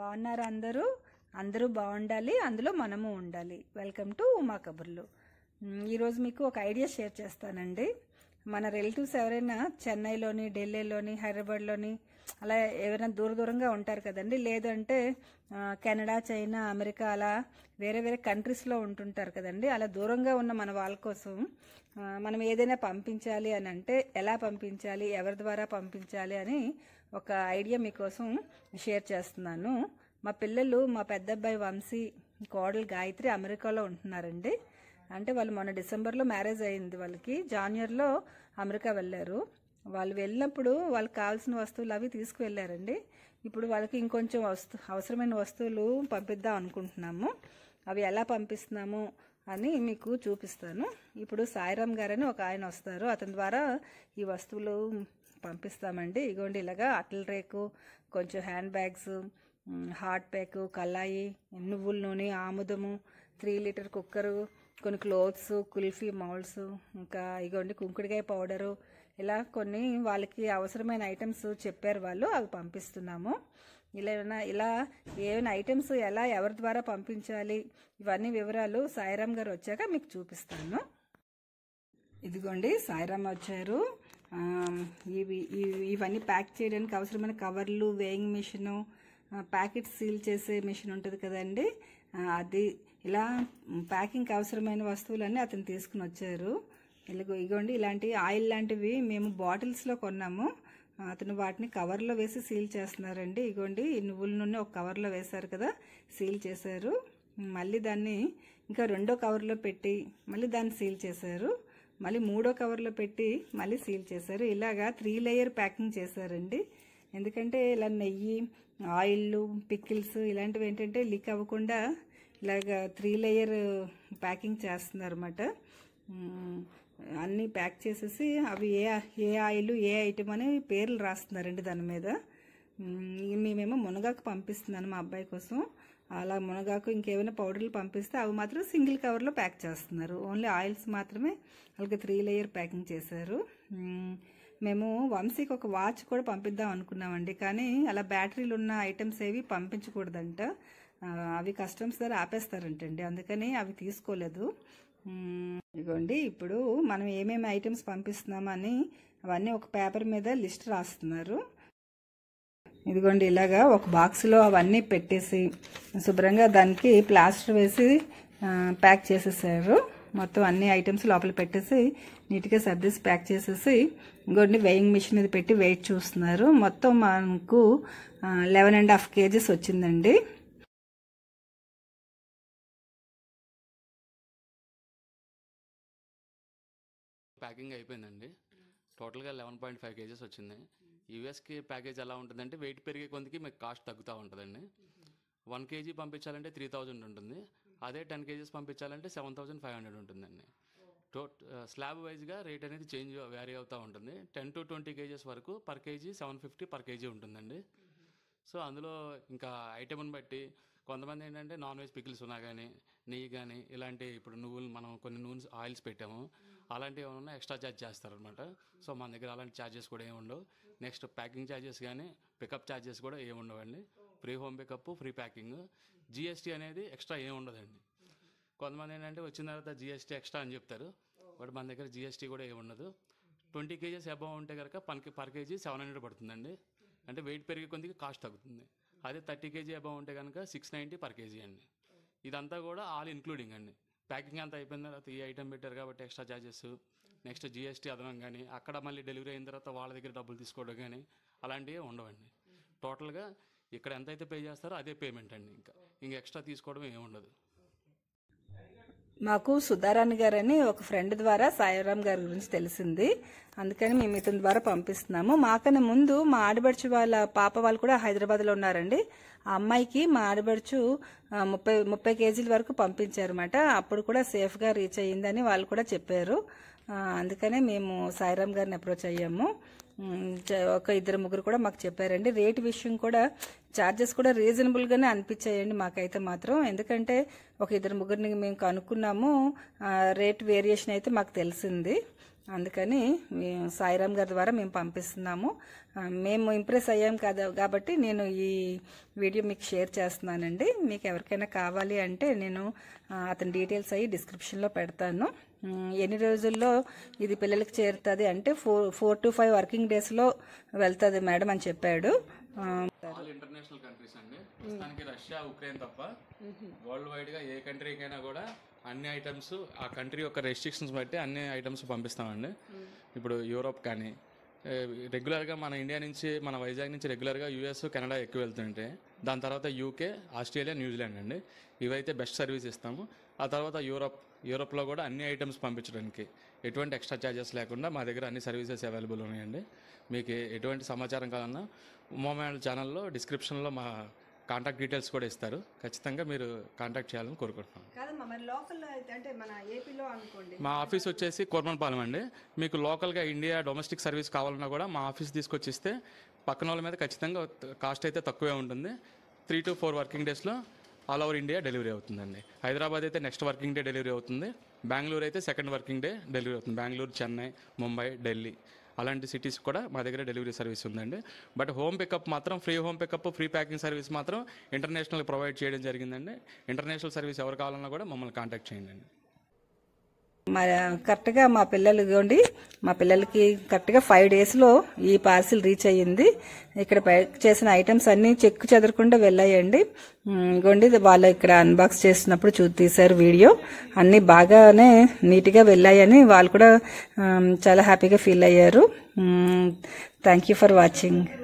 బాగున్నారా అందరూ అందరూ బాగుండాలి అందులో మనము ఉండాలి వెల్కమ్ టు ఉమా కబుర్లు మ్, ఈరోజు మీకు ఒక ఐడియా షేర్ చేస్తానండి మన రిలేటివ్స్ ఎవరైనా చెన్నైలోని ఢిల్లీలోని హైదరాబాద్లోని అలా ఎవరైనా దూర దూరంగా ఉంటారు కదండి లేదంటే ఆ, కెనడా చైనా అమెరికా అలా వేరే వేరే కంట్రీస్లో ఉంటుంటారు కదండి అలా దూరంగా ఉన్న మన వాళ్ళ కోసం ఆ, మనం ఏదైనా పంపించాలి అని అంటే ఎలా పంపించాలి ఎవరి ద్వారా పంపించాలి అని ఒక ఐడియా మీకోసం షేర్ చేస్తున్నాను మా పిల్లలు మా పెద్ద అబ్బాయి వంశీ కోడలు గాయత్రి అమెరికాలో ఉంటున్నారండి అంటే వాళ్ళు మొన్న డిసెంబర్లో మ్యారేజ్ అయింది వాళ్ళకి జాన్యుయర్లో అమెరికా వెళ్ళారు వాళ్ళు వెళ్ళినప్పుడు వాళ్ళకి కావాల్సిన వస్తువులు అవి తీసుకువెళ్ళారండి ఇప్పుడు వాళ్ళకి ఇంకొంచెం వస్తు అవసరమైన వస్తువులు పంపిద్దాం అనుకుంటున్నాము అవి ఎలా పంపిస్తున్నాము అని మీకు చూపిస్తాను ఇప్పుడు సాయిరామ్ గారని ఒక ఆయన వస్తారు అతని ద్వారా ఈ వస్తువులు పంపిస్తామండి ఇగోండి ఇలాగా అట్ల రేకు కొంచెం హ్యాండ్ బ్యాగ్స్ మ్, హాట్ ప్యాక్ కళాయి నువ్వుల నూనె ఆముదము త్రీ లీటర్ కుక్కరు కొన్ని క్లోత్స్ కుల్ఫీ మౌల్డ్స్ ఇంకా ఇగోండి కుంకుడికాయ పౌడరు ఇలా కొన్ని వాళ్ళకి అవసరమైన ఐటమ్స్ చెప్పారు వాళ్ళు అవి పంపిస్తున్నాము ఇలా ఏమైనా ఇలా ఏమైనా ఐటమ్స్ ఎలా ఎవరి ద్వారా పంపించాలి ఇవన్నీ వివరాలు సాయిరామ్ గారు వచ్చాక మీకు చూపిస్తాను ఇదిగోండి సాయిరామ్ వచ్చారు ఆ, ఇవి ఇవి- ఇవన్నీ ప్యాక్ చేయడానికి అవసరమైన కవర్లు వేయింగ్ మిషను ప్యాకెట్ సీల్ చేసే మిషన్ ఉంటుంది కదండి ఆ, అది ఇలా ప్యాకింగ్కి అవసరమైన వస్తువులన్నీ అతను తీసుకుని వచ్చారు ఇలాగో ఇగోండి ఇలాంటి ఆయిల్ లాంటివి మేము బాటిల్స్లో కొన్నాము ఆ, అతను వాటిని కవర్లో వేసి సీల్ చేస్తున్నారండి ఇగోండి ఈ నువ్వుల నూనె ఒక కవర్లో వేశారు కదా సీల్ చేశారు మళ్ళీ దాన్ని ఇంకా రెండో కవర్లో పెట్టి మళ్ళీ దాన్ని సీల్ చేశారు మళ్ళీ మూడో కవర్లో పెట్టి మళ్ళీ సీల్ చేశారు ఇలాగా త్రీ లేయర్ ప్యాకింగ్ చేశారండి ఎందుకంటే ఇలా నెయ్యి ఆయిల్ పికిల్స్ ఇలాంటివి ఏంటంటే లీక్ అవ్వకుండా ఇలాగ త్రీ లేయర్ ప్యాకింగ్ చేస్తున్నారు అనమాట అన్నీ ప్యాక్ చేసేసి అవి ఏ ఏ ఆయిల్ ఏ ఐటమ్ అని పేర్లు రాస్తున్నారండి దాని మీద మ్మ్, మేమేమో మునగాకు పంపిస్తున్నాను మా అబ్బాయి కోసం అలా మునగాకు ఇంకేమైనా పౌడర్లు పంపిస్తే అవి మాత్రం సింగిల్ కవర్లో ప్యాక్ చేస్తున్నారు ఓన్లీ ఆయిల్స్ మాత్రమే వాళ్ళకి త్రీ లేయర్ ప్యాకింగ్ చేశారు మ్మ్, మేము వంశీకి ఒక వాచ్ కూడా పంపిద్దాం అనుకున్నామండి కానీ అలా బ్యాటరీలు ఉన్న ఐటమ్స్ ఏవి పంపించకూడదంట ఆ, అవి కస్టమ్స్ దగ్గర ఆపేస్తారంటండి అందుకని అవి తీసుకోలేదు మ్మ్, ఇదిగోండి ఇప్పుడు మనం ఏమేమి ఐటమ్స్ పంపిస్తున్నామని అవన్నీ ఒక పేపర్ మీద లిస్ట్ రాస్తున్నారు ఇదిగోండి ఇలాగా ఒక బాక్స్లో అవన్నీ పెట్టేసి శుభ్రంగా దానికి ప్లాస్టర్ వేసి ఆ, ప్యాక్ చేసేసారు మొత్తం అన్ని ఐటమ్స్ లోపల పెట్టేసి నీట్గా సర్దేసి ప్యాక్ చేసేసి ఇంకోటి వెయింగ్ మిషన్ మీద పెట్టి వెయిట్ చూస్తున్నారు మొత్తం మనకు లెవెన్ అండ్ హాఫ్ కేజెస్ వచ్చిందండి ప్యాకింగ్ అయిపోయిందండి టోటల్గా లెవెన్ పాయింట్ ఫైవ్ కేజెస్ వచ్చింది యూఎస్కి ప్యాకేజ్ ఎలా ఉంటుందంటే వెయిట్ పెరిగే కొద్దికి మీకు కాస్ట్ తగ్గుతూ ఉంటుందండి వన్ కేజీ పంపించాలంటే త్రీ థౌజండ్ ఉంటుంది అదే టెన్ కేజీస్ పంపించాలంటే సెవెన్ థౌజండ్ ఫైవ్ హండ్రెడ్ ఉంటుందండి టో స్లాబ్ వైజ్గా రేట్ అనేది చేంజ్ వ్యారీ అవుతూ ఉంటుంది టెన్ టు ట్వంటీ కేజెస్ వరకు per KG seven fifty per KG ఉంటుందండి సో అందులో ఇంకా ఐటమ్ని బట్టి కొంతమంది ఏంటంటే నాన్ వెజ్ పికిల్స్ ఉన్నా కానీ నెయ్యి కానీ ఇలాంటి ఇప్పుడు నువ్వులు మనం కొన్ని నూనె ఆయిల్స్ పెట్టాము అలాంటివి ఏమైనా ఎక్స్ట్రా ఛార్జ్ చేస్తారనమాట సో మన దగ్గర అలాంటి ఛార్జెస్ కూడా ఏమి ఉండవు నెక్స్ట్ ప్యాకింగ్ ఛార్జెస్ కానీ పికప్ ఛార్జెస్ కూడా ఏమి ఉండవండి free home pickup free packing GST అనేది ఎక్స్ట్రా ఏమి ఉండదండి కొంతమంది ఏంటంటే వచ్చిన తర్వాత జిఎస్టీ ఎక్స్ట్రా అని చెప్తారు బట్ మన దగ్గర జిఎస్టీ కూడా ఏమి ఉండదు ట్వంటీ కేజీస్ అబౌవ్ ఉంటే కనుక పన్కి పర్ కేజీ సెవెన్ హండ్రెడ్ పడుతుందండి అంటే వెయిట్ పెరిగే కొద్దికి కాస్ట్ తగ్గుతుంది అదే థర్టీ కేజీ అబౌవ్ ఉంటే కనుక సిక్స్ నైంటీ పర్ కేజీ అండి ఇదంతా కూడా ఆల్ ఇన్క్లూడింగ్ అండి ప్యాకింగ్ అంతా అయిపోయిన తర్వాత ఈ ఐటమ్ పెట్టారు కాబట్టి ఎక్స్ట్రా ఛార్జెస్ నెక్స్ట్ జిఎస్టీ అదనం కానీ అక్కడ మళ్ళీ డెలివరీ అయిన తర్వాత వాళ్ళ దగ్గర డబ్బులు తీసుకోవడం కానీ అలాంటివి ఉండవండి టోటల్గా ఇక్కడ ఎంత అయితే పే చేస్తారో అదే పేమెంట్ అండి ఇంకా ఇంకా ఎక్స్ట్రా తీసుకోవడం ఏమి ఉండదు మాకు సుధారాణి గారని ఒక ఫ్రెండ్ ద్వారా సాయిరామ్ గారి గురించి తెలిసింది అందుకని మేము ఇతని ద్వారా పంపిస్తున్నాము మాకన్నా ముందు మా ఆడబడుచు వాళ్ళ పాప వాళ్ళు కూడా హైదరాబాద్లో ఉన్నారండి ఆ అమ్మాయికి మా ఆడబడుచు ఆ, ముప్పై ముప్పై కేజీల వరకు పంపించారన్నమాట అప్పుడు కూడా సేఫ్గా రీచ్ అయ్యిందని వాళ్ళు కూడా చెప్పారు ఆ, అందుకనే మేము సాయిరామ్ గారిని అప్రోచ్ అయ్యాము ఉమ్, చ- ఒక ఇద్దరు ముగ్గురు కూడా మాకు చెప్పారండి రేట్ విషయం కూడా ఛార్జెస్ కూడా రీజనబుల్గానే అనిపించాయండి మాకైతే మాత్రం ఎందుకంటే ఒక ఇద్దరు ముగ్గురిని మేము కనుక్కున్నాము ఆ, రేట్ వేరియేషన్ అయితే మాకు తెలిసింది అందుకని మేము సాయిరామ్ గారి ద్వారా మేము పంపిస్తున్నాము ఆ, మేము ఇంప్రెస్ అయ్యాం కదా కాబట్టి నేను ఈ వీడియో మీకు షేర్ చేస్తున్నానండి మీకు ఎవరికైనా కావాలి అంటే నేను ఆ, అతని డీటెయిల్స్ అయ్యి డిస్క్రిప్షన్లో పెడతాను ఉమ్, ఎన్ని రోజుల్లో ఇది పిల్లలకి చేరుతుంది అంటే four four to five working డేస్లో వెళ్తుంది మేడం అని చెప్పాడు ఆ, ఆల్ ఇంటర్నేషనల్ కంట్రీస్ అండి ప్రస్తుతానికి రష్యా ఉక్రెయిన్ తప్ప వరల్డ్ వైడ్ గా ఏ కంట్రీకైనా కూడా అన్ని ఐటమ్స్ ఆ కంట్రీ యొక్క రెస్ట్రిక్షన్స్ బట్టి అన్ని ఐటమ్స్ పంపిస్తామండి ఇప్పుడు యూరోప్ కానీ ఏ, రెగ్యులర్గా మన ఇండియా నుంచి మన వైజాగ్ నుంచి రెగ్యులర్గా యూఎస్ కెనడా ఎక్కువ వెళ్తుంటే దాని తర్వాత యూకే ఆస్ట్రేలియా న్యూజిలాండ్ అండి ఇవైతే బెస్ట్ సర్వీస్ ఇస్తాము ఆ తర్వాత యూరోప్ యూరోప్లో కూడా అన్ని ఐటమ్స్ పంపించడానికి ఎటువంటి ఎక్స్ట్రా ఛార్జెస్ లేకుండా మా దగ్గర అన్ని సర్వీసెస్ అవైలబుల్ ఉన్నాయండి మీకు ఎటువంటి సమాచారం కావాలన్నా ఉమామాయల్ ఛానల్లో డిస్క్రిప్షన్లో మా కాంటాక్ట్ డీటెయిల్స్ కూడా ఇస్తారు ఖచ్చితంగా మీరు కాంటాక్ట్ చేయాలని కోరుకుంటున్నాను కాదమ్మా మరి లోకల్లో అయితే అంటే మన ఏపీలో అనుకోండి మా ఆఫీస్ వచ్చేసి కోర్మన్పాలెం అండి మీకు లోకల్గా ఇండియా డొమెస్టిక్ సర్వీస్ కావాలన్నా కూడా మా ఆఫీస్ తీసుకొచ్చి ఇస్తే పక్కన వాళ్ళ మీద ఖచ్చితంగా కాస్ట్ అయితే తక్కువే ఉంటుంది త్రీ టు ఫోర్ వర్కింగ్ డేస్లో ఆల్ ఓవర్ ఇండియా డెలివరీ అవుతుందండి హైదరాబాద్ అయితే నెక్స్ట్ వర్కింగ్ డే డెలివరీ అవుతుంది బెంగళూరు అయితే సెకండ్ వర్కింగ్ డే డెలివరీ అవుతుంది బెంగళూరు చెన్నై ముంబై ఢిల్లీ అలాంటి సిటీస్ కూడా మా దగ్గర డెలివరీ సర్వీస్ ఉందండి బట్ హోమ్ పికప్ మాత్రం free home pickup free packing service మాత్రం ఇంటర్నేషనల్ ప్రొవైడ్ చేయడం జరిగిందండి ఇంటర్నేషనల్ సర్వీస్ ఎవరు కావాలన్నా కూడా మమ్మల్ని కాంటాక్ట్ చేయండి అండి మా కరెక్ట్గా మా పిల్లలు ఇగోండి మా పిల్లలకి కరెక్ట్గా ఫైవ్ డేస్లో ఈ పార్సిల్ రీచ్ అయ్యింది ఇక్కడ ప్యాక్ చేసిన ఐటమ్స్ అన్నీ చెక్కు చెదరకుండా వెళ్ళాయండి ఉమ్, ఇగోండి ఇది వాళ్ళు ఇక్కడ అన్బాక్స్ చేసినప్పుడు చూ తీశారు వీడియో అన్నీ బాగానే నీట్గా వెళ్ళాయని వాళ్ళు కూడా ఉమ్, చాలా హ్యాపీగా ఫీల్ అయ్యారు థ్యాంక్ యూ ఫర్ వాచింగ్